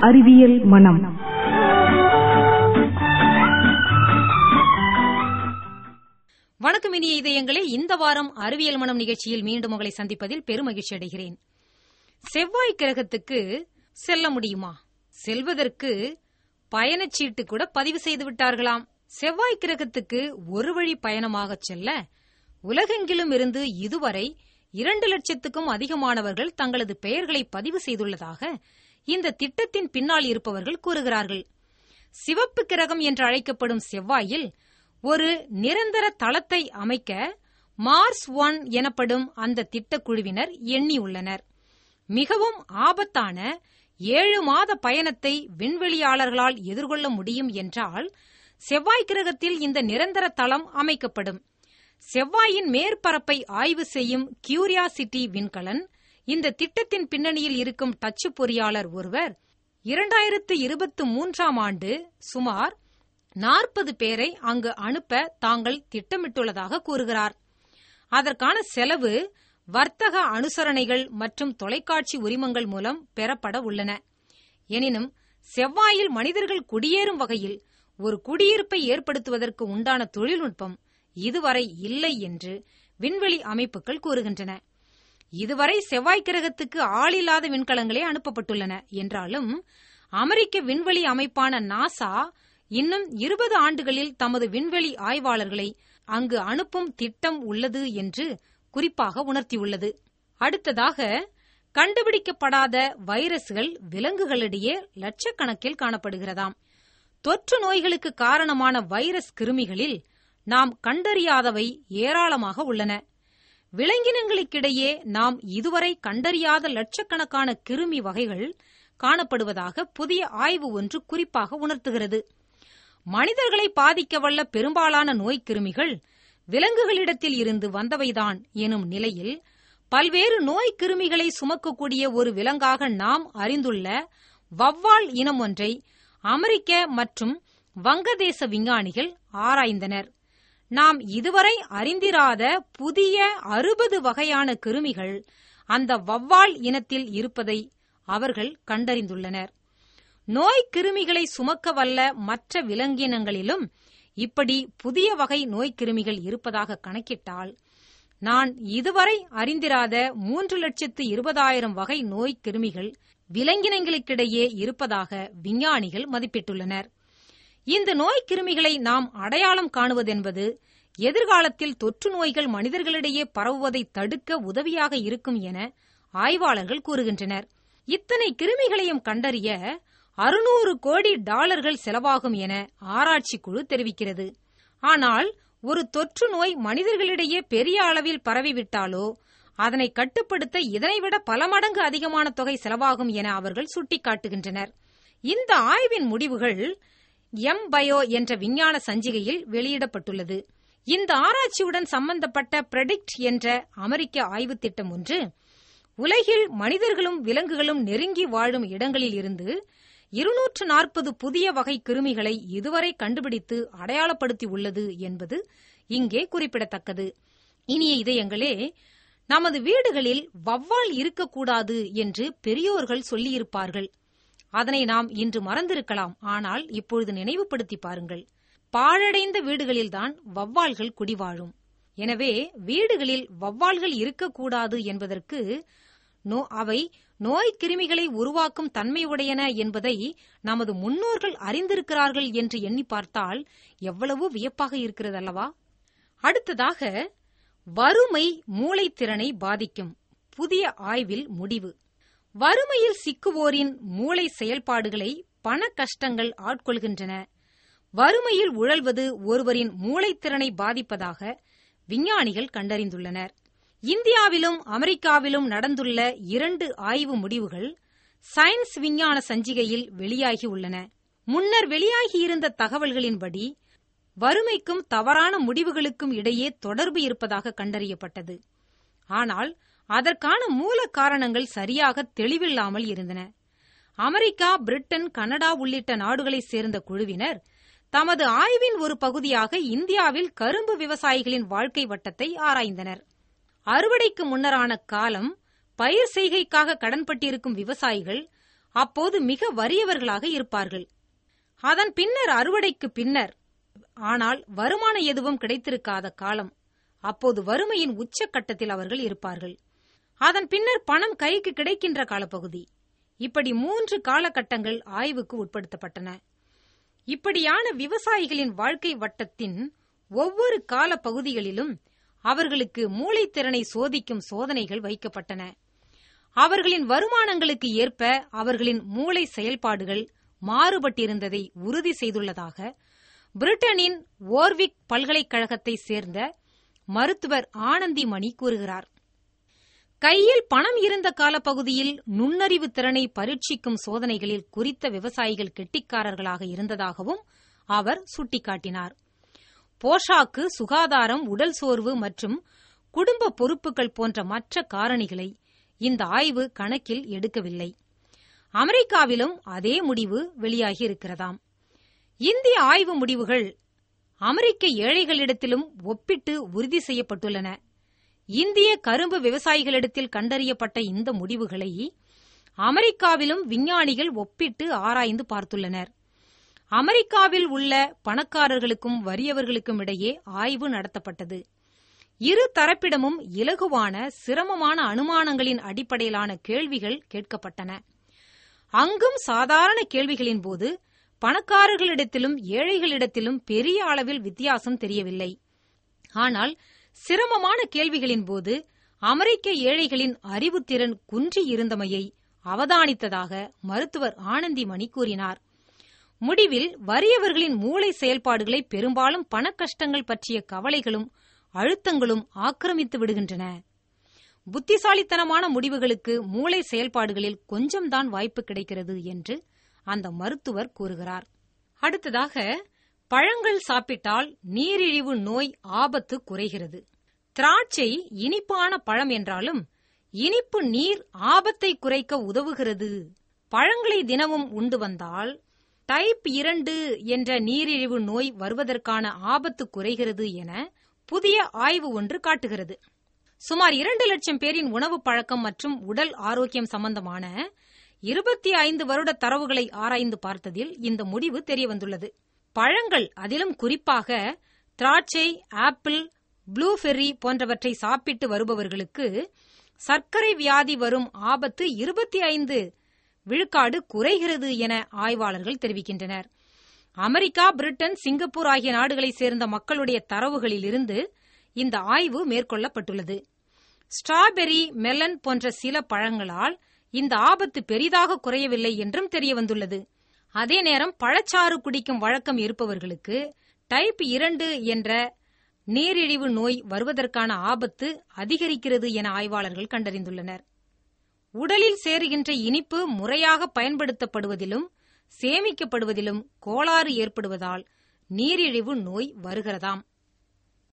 அறிவியல் மனம் வணக்கம் இனிய இதயங்களே இந்த வாரம் அறிவியல் மனம் நிகழ்ச்சியில் மீண்டும் உங்களை சந்திப்பதில் பெருமகிழ்ச்சி அடைகிறேன் செவ்வாய் கிரகத்துக்கு செல்ல முடியுமா செல்வதற்கு பயணச்சீட்டு கூட பதிவு செய்து விட்டார்களாம் செவ்வாய் கிரகத்துக்கு ஒரு வழி பயணமாக செல்ல உலகெங்கிலும் இருந்து இதுவரை இரண்டு லட்சத்துக்கும் அதிகமானவர்கள் தங்களது பெயர்களை பதிவு செய்துள்ளதாக இந்த திட்டத்தின் பின்னால் இருப்பவர்கள் கூறுகிறார்கள் சிவப்பு கிரகம் என்று அழைக்கப்படும் செவ்வாயில் ஒரு நிரந்தர தளத்தை அமைக்க மார்ஸ் ஒன் எனப்படும் அந்த திட்டக்குழுவினர் எண்ணியுள்ளனர் மிகவும் ஆபத்தான ஏழு மாத பயணத்தை விண்வெளியாளர்களால் எதிர்கொள்ள முடியும் என்றால் செவ்வாய் கிரகத்தில் இந்த நிரந்தர தளம் அமைக்கப்படும் செவ்வாயின் மேற்பரப்பை ஆய்வு செய்யும் கியூரியாசிட்டி விண்கலன் இந்த திட்டத்தின் பின்னணியில் இருக்கும் டச்சு பொறியாளர் ஒருவர் இரண்டாயிரத்து இருபத்தி மூன்றாம் ஆண்டு சுமார் நாற்பது பேரை அங்கு அனுப்ப தாங்கள் திட்டமிட்டுள்ளதாக கூறுகிறார் அதற்கான செலவு வர்த்தக அனுசரணைகள் மற்றும் தொலைக்காட்சி உரிமங்கள் மூலம் பெறப்பட உள்ளன எனினும் செவ்வாயில் மனிதர்கள் குடியேறும் வகையில் ஒரு குடியிருப்பை ஏற்படுத்துவதற்கு உண்டான தொழில்நுட்பம் இதுவரை இல்லை என்று விண்வெளி அமைப்புகள் கூறுகின்றன இதுவரை செவ்வாய் கிரகத்துக்கு ஆளில்லாத விண்கலங்களே அனுப்பப்பட்டுள்ளன என்றாலும் அமெரிக்க விண்வெளி அமைப்பான நாசா இன்னும் இருபது ஆண்டுகளில் தமது விண்வெளி ஆய்வாளர்களை அங்கு அனுப்பும் திட்டம் உள்ளது என்று குறிப்பாக உணர்த்தியுள்ளது அடுத்ததாக கண்டுபிடிக்கப்படாத வைரஸ்கள் விலங்குகளிடையே லட்சக்கணக்கில் காணப்படுகிறதாம் தொற்று நோய்களுக்கு காரணமான வைரஸ் கிருமிகளில் நாம் கண்டறியாதவை ஏராளமாக உள்ளன விலங்கினங்களுக்கிடையே நாம் இதுவரை கண்டறியாத லட்சக்கணக்கான கிருமி வகைகள் காணப்படுவதாக புதிய ஆய்வு ஒன்று குறிப்பாக உணர்த்துகிறது மனிதர்களை பாதிக்க வல்ல பெரும்பாலான நோய் கிருமிகள் விலங்குகளிடத்தில் இருந்து வந்தவைதான் எனும் நிலையில் பல்வேறு நோய் கிருமிகளை சுமக்கக்கூடிய ஒரு விலங்காக நாம் அறிந்துள்ள வவ்வால் இனம் ஒன்றை அமெரிக்க மற்றும் வங்கதேச விஞ்ஞானிகள் ஆராய்ந்தனர் நாம் இதுவரை அறிந்திராத புதிய அறுபது வகையான கிருமிகள் அந்த வவ்வால் இனத்தில் இருப்பதை அவர்கள் கண்டறிந்துள்ளனர் நோய் கிருமிகளை சுமக்க வல்ல மற்ற விலங்கினங்களிலும் இப்படி புதிய வகை நோய் கிருமிகள் இருப்பதாக கணக்கிட்டால் நான் இதுவரை அறிந்திராத மூன்று லட்சத்து இருபதாயிரம் வகை நோய் கிருமிகள் விலங்கினங்களுக்கிடையே இருப்பதாக விஞ்ஞானிகள் மதிப்பிட்டுள்ளனர் இந்த நோய் கிருமிகளை நாம் அடையாளம் காணுவதென்பது எதிர்காலத்தில் தொற்று நோய்கள் மனிதர்களிடையே பரவுவதை தடுக்க உதவியாக இருக்கும் என ஆய்வாளர்கள் கூறுகின்றனர் இத்தனை கிருமிகளையும் கண்டறிய அறுநூறு கோடி டாலர்கள் செலவாகும் என ஆராய்ச்சி குழு தெரிவிக்கிறது ஆனால் ஒரு தொற்று நோய் மனிதர்களிடையே பெரிய அளவில் பரவிவிட்டாலோ அதனை கட்டுப்படுத்த இதனைவிட பல மடங்கு அதிகமான தொகை செலவாகும் என அவர்கள் சுட்டிக்காட்டுகின்றனர் இந்த ஆய்வின் முடிவுகள் எம் பயோ என்ற விஞ்ஞான சஞ்சிகையில் வெளியிடப்பட்டுள்ளது இந்த ஆராய்ச்சியுடன் சம்பந்தப்பட்ட பிரெடிக்ட் என்ற அமெரிக்க ஆய்வு திட்டம் ஒன்று உலகில் மனிதர்களும் விலங்குகளும் நெருங்கி வாழும் இடங்களில் இருந்து இருநூற்று நாற்பது புதிய வகை கிருமிகளை இதுவரை கண்டுபிடித்து அடையாளப்படுத்தி உள்ளது என்பது இங்கே குறிப்பிடத்தக்கது இனிய இதயங்களே நமது வீடுகளில் வவ்வால் இருக்கக்கூடாது என்று பெரியோர்கள் சொல்லியிருப்பார்கள் அதனை நாம் இன்று மறந்திருக்கலாம் ஆனால் இப்பொழுது நினைவுபடுத்தி பாருங்கள் பாழடைந்த வீடுகளில்தான் வவ்வால்கள் குடிவாழும் எனவே வீடுகளில் வவ்வால்கள் இருக்கக்கூடாது என்பதற்கு அவை நோய் கிருமிகளை உருவாக்கும் தன்மையுடையன என்பதை நமது முன்னோர்கள் அறிந்திருக்கிறார்கள் என்று எண்ணி பார்த்தால் எவ்வளவு வியப்பாக இருக்கிறது அல்லவா அடுத்ததாக வறுமை மூளைத்திறனை பாதிக்கும் புதிய ஆய்வில் முடிவு வறுமையில் சிக்குவோரின் மூளை செயல்பாடுகளை பண கஷ்டங்கள் ஆட்கொள்கின்றன வறுமையில் உழல்வது ஒருவரின் மூளைத்திறனை பாதிப்பதாக விஞ்ஞானிகள் கண்டறிந்துள்ளனர் இந்தியாவிலும் அமெரிக்காவிலும் நடந்துள்ள இரண்டு ஆய்வு முடிவுகள் சயின்ஸ் விஞ்ஞான சஞ்சிகையில் வெளியாகியுள்ளன முன்னர் வெளியாகியிருந்த தகவல்களின்படி வறுமைக்கும் தவறான முடிவுகளுக்கும் இடையே தொடர்பு இருப்பதாக கண்டறியப்பட்டது ஆனால் அதற்கான மூல காரணங்கள் சரியாக தெளிவில்லாமல் இருந்தன அமெரிக்கா பிரிட்டன் கனடா உள்ளிட்ட நாடுகளைச் சேர்ந்த குழுவினர் தமது ஆய்வின் ஒரு பகுதியாக இந்தியாவில் கரும்பு விவசாயிகளின் வாழ்க்கை வட்டத்தை ஆராய்ந்தனர் அறுவடைக்கு முன்னரான காலம் பயிர் செய்கைக்காக கடன்பட்டிருக்கும் விவசாயிகள் அப்போது மிக வறியவர்களாக இருப்பார்கள் அதன் பின்னர் அறுவடைக்கு பின்னர் ஆனால் வருமானம் எதுவும் கிடைத்திருக்காத காலம் அப்போது வறுமையின் உச்சக்கட்டத்தில் அவர்கள் இருப்பார்கள் அதன் பின்னர் பணம் கைக்கு கிடைக்கின்ற காலப்பகுதி இப்படி மூன்று காலகட்டங்கள் ஆய்வுக்கு உட்படுத்தப்பட்டன இப்படியான விவசாயிகளின் வாழ்க்கை வட்டத்தின் ஒவ்வொரு கால பகுதிகளிலும் அவர்களுக்கு மூளைத்திறனை சோதிக்கும் சோதனைகள் வைக்கப்பட்டன அவர்களின் வருமானங்களுக்கு ஏற்ப அவர்களின் மூளை செயல்பாடுகள் மாறுபட்டிருந்ததை உறுதி செய்துள்ளதாக பிரிட்டனின் ஓர்விக் பல்கலைக்கழகத்தை சேர்ந்த மருத்துவர் ஆனந்தி மணி கூறுகிறார் கையில் பணம் இருந்த காலப்பகுதியில் நுண்ணறிவு திறனை பரீட்சிக்கும் சோதனைகளில் குறித்த விவசாயிகள் கெட்டிக்காரர்களாக இருந்ததாகவும் அவர் சுட்டிக்காட்டினார் போஷாக்கு சுகாதாரம் உடல் சோர்வு மற்றும் குடும்ப பொறுப்புகள் போன்ற மற்ற காரணிகளை இந்த ஆய்வு கணக்கில் எடுக்கவில்லை அமெரிக்காவிலும் அதே முடிவு வெளியாகி இருக்கிறதாம் இந்திய ஆய்வு முடிவுகள் அமெரிக்க ஏழைகளிடத்திலும் ஒப்பிட்டு உறுதி செய்யப்பட்டுள்ளன இந்திய கரும்பு விவசாயிகளிடத்தில் கண்டறியப்பட்ட இந்த முடிவுகளை அமெரிக்காவிலும் விஞ்ஞானிகள் ஒப்பிட்டு ஆராய்ந்து பார்த்துள்ளனர் அமெரிக்காவில் உள்ள பணக்காரர்களுக்கும் வறியவர்களுக்கும் இடையே ஆய்வு நடத்தப்பட்டது இரு தரப்பிடமும் இலகுவான சிரமமான அனுமானங்களின் அடிப்படையிலான கேள்விகள் கேட்கப்பட்டன அங்கும் சாதாரண கேள்விகளின் போது பணக்காரர்களிடத்திலும் ஏழைகளிடத்திலும் பெரிய அளவில் வித்தியாசம் தெரியவில்லை ஆனால் சிரமமான கேள்விகளின் போது அமெரிக்க ஏழைகளின் அறிவுத்திறன் குன்றி இருந்தமையை அவதானித்ததாக மருத்துவர் ஆனந்திமணி கூறினார் முடிவில் வறியவர்களின் மூளை செயல்பாடுகளை பெரும்பாலும் பணக்கஷ்டங்கள் பற்றிய கவலைகளும் அழுத்தங்களும் ஆக்கிரமித்து விடுகின்றன புத்திசாலித்தனமான முடிவுகளுக்கு மூளை செயல்பாடுகளில் கொஞ்சம்தான் வாய்ப்பு கிடைக்கிறது என்று அந்த மருத்துவர் கூறுகிறார் அடுத்ததாக பழங்கள் சாப்பிட்டால் நீரிழிவு நோய் ஆபத்து குறைகிறது திராட்சை இனிப்பான பழம் என்றாலும் இனிப்பு நீர் ஆபத்தை குறைக்க உதவுகிறது பழங்களை தினமும் உண்டு வந்தால் டைப் இரண்டு என்ற நீரிழிவு நோய் வருவதற்கான ஆபத்து குறைகிறது என புதிய ஆய்வு ஒன்று காட்டுகிறது சுமார் இரண்டு லட்சம் பேரின் உணவு பழக்கம் மற்றும் உடல் ஆரோக்கியம் சம்பந்தமான இருபத்தி ஐந்து வருட தரவுகளை ஆராய்ந்து பார்த்ததில் இந்த முடிவு தெரியவந்துள்ளது பழங்கள் அதிலும் குறிப்பாக திராட்சை ஆப்பிள் ப்ளூபெர்ரி போன்றவற்றை சாப்பிட்டு வருபவர்களுக்கு சர்க்கரை வியாதி வரும் ஆபத்து இருபத்தி ஐந்து விழுக்காடு குறைகிறது என ஆய்வாளர்கள் தெரிவிக்கின்றனர் அமெரிக்கா பிரிட்டன் சிங்கப்பூர் ஆகிய நாடுகளைச் சேர்ந்த மக்களுடைய தரவுகளிலிருந்து இந்த ஆய்வு மேற்கொள்ளப்பட்டுள்ளது ஸ்ட்ராபெர்ரி மெலன் போன்ற சில பழங்களால் இந்த ஆபத்து பெரிதாக குறையவில்லை என்றும் தெரியவந்துள்ளது அதே நேரம் பழச்சாறு குடிக்கும் வழக்கம் இருப்பவர்களுக்கு டைப் இரண்டு என்ற நீரிழிவு நோய் வருவதற்கான ஆபத்து அதிகரிக்கிறது என ஆய்வாளர்கள் கண்டறிந்துள்ளனர் உடலில் சேருகின்ற இனிப்பு முறையாக பயன்படுத்தப்படுவதிலும் சேமிக்கப்படுவதிலும் கோளாறு ஏற்படுவதால் நீரிழிவு நோய் வருகிறதாம்